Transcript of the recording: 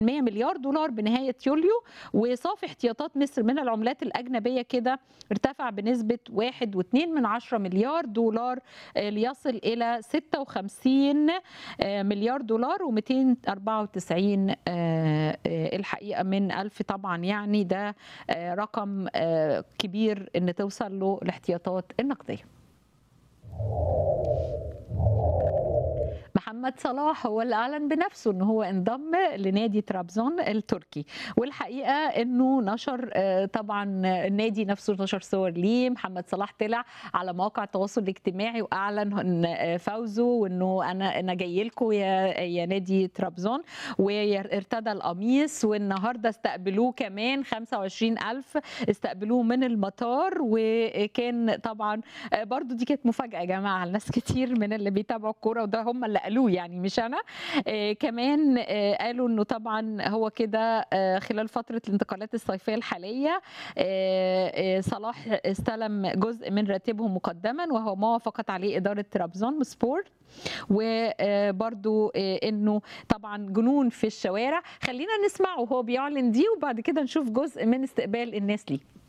100 مليار دولار بنهاية يوليو وصافي احتياطات مصر من العملات الأجنبية كده ارتفع بنسبة 1.2 من 10 مليار دولار آه، ليصل إلى 56 آه، مليار دولار و294 الحقيقة من ألف طبعا يعني ده آه، رقم آه، كبير إن توصل له الاحتياطات النقدية محمد صلاح هو اللي اعلن بنفسه ان هو انضم لنادي طرابزون التركي والحقيقه انه نشر آه، طبعا النادي نفسه نشر صور ليه محمد صلاح طلع على مواقع التواصل الاجتماعي واعلن ان آه، فوزه وانه انا انا جاي لكم يا يا نادي طرابزون وارتدى القميص والنهارده استقبلوه كمان 25000 استقبلوه من المطار وكان طبعا آه، برضو دي كانت مفاجاه يا جماعه لناس كتير من اللي بيتابعوا الكوره وده هم اللي قالوه يعني مش انا آه، كمان آه، قالوا انه طبعا هو كده آه، خلال فتره الانتقالات الصيفيه الحاليه آه، آه، صلاح استلم جزء من راتبه مقدما وهو ما وافقت عليه اداره ترابزون سبورت وبرضو انه طبعا جنون في الشوارع خلينا نسمعه وهو بيعلن دي وبعد كده نشوف جزء من استقبال الناس ليه